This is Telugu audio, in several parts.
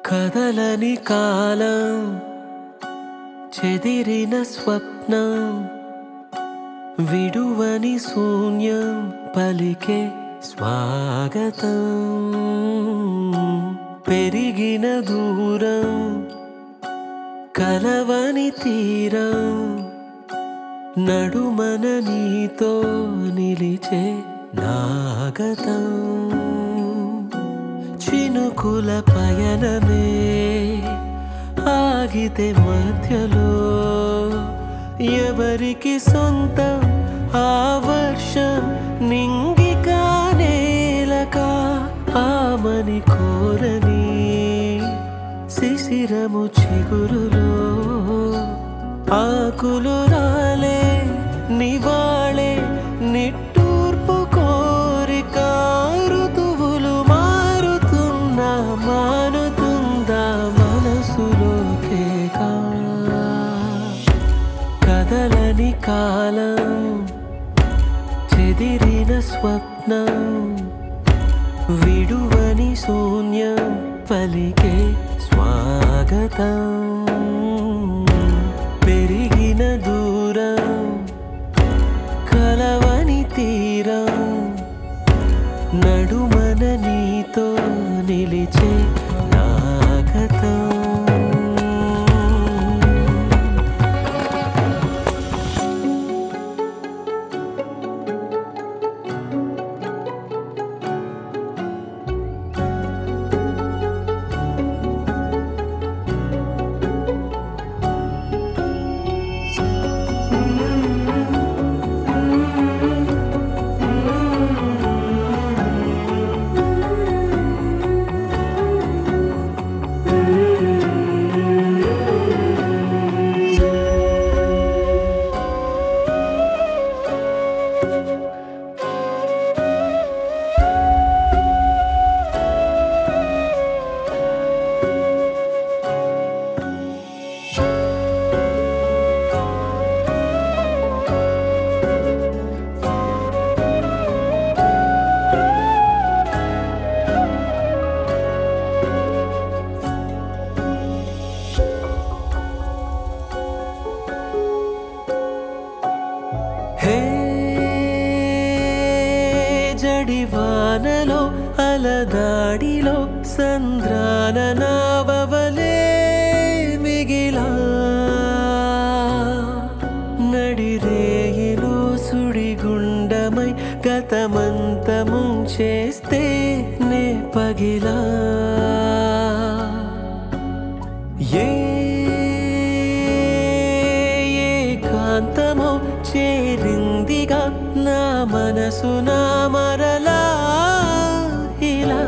కదలని కాలం చెదిరిన స్వప్నం విడువని శూన్యం పలికే స్వాగతం పెరిగిన దూరం కలవని తీరం నడుమన నీతో నిలిచే నాగతం చినుకుల పయనమే ఆగితే మధ్యలో ఎవరికి సొంతం ఆ వర్షం నింగికా నేలక ఆమని కోరని శిశిరము చిగురులో ఆకులు రాలే నివాళే నిట్టూర్పు కోరిక ఋతువులు మారుతున్నా మానుతుందా మనసులోకేగా కదలని కాలం చెదిరిన స్వప్నం విడువని శూన్యం పలికే స్వాగతం పెరిగిన దూరం కలవని తీరం నడుమన నీతో నిలిచే నాగతం హే జడివానలో అలదాడిలో సంద్రాన నావవలే మిగిలా నడిరేయిలో సుడిగుండమై గతమంతము చేస్తే నే పగిలా ఏ ఏకాంతమో చేరిందిగా నా మనసు నా మరలా ఇలా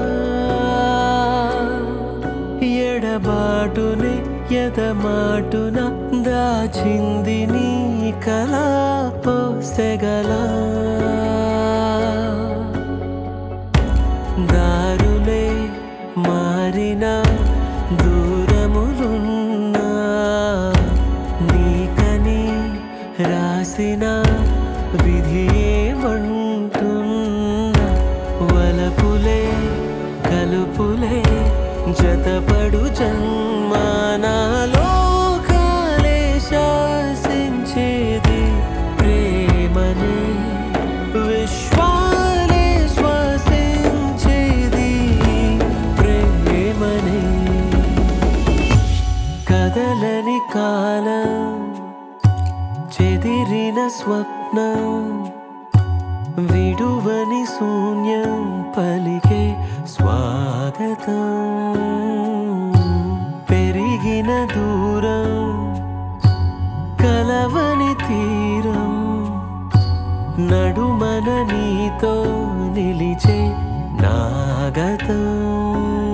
ఎడబాటుని ఎదమాటున దాచింది నీ కళా పోసెగలా దారులే మారిన దూరములున్నా నీకని రాసిన విధి ఏమంటున్నా వలపులే కలుపులే జతపడు జన్మానాలో కాలే శాసించేది ప్రేమనే విశ్వాలే శ్వాసించేది ప్రేమనే కదలని కాలం చెదిరిన స్వప్నం విడువని శూన్యం పలికే స్వాగతం పెరిగిన దూరం కలవని తీరం నడుమన నీతో నిలిచే నాగతం